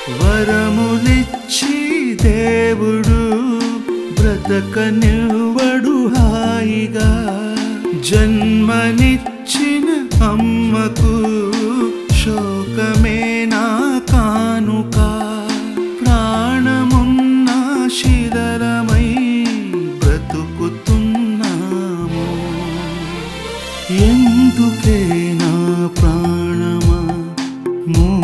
వరములిచ్చి దేవుడు బ్రతకనివ్వడు హాయిగా జన్మనిచ్చిన అమ్మకు శోకమే నా కానుక ప్రాణమున్న శిథలమై బ్రతుకుతున్నాము ఎందుకే నా ప్రాణమా మూ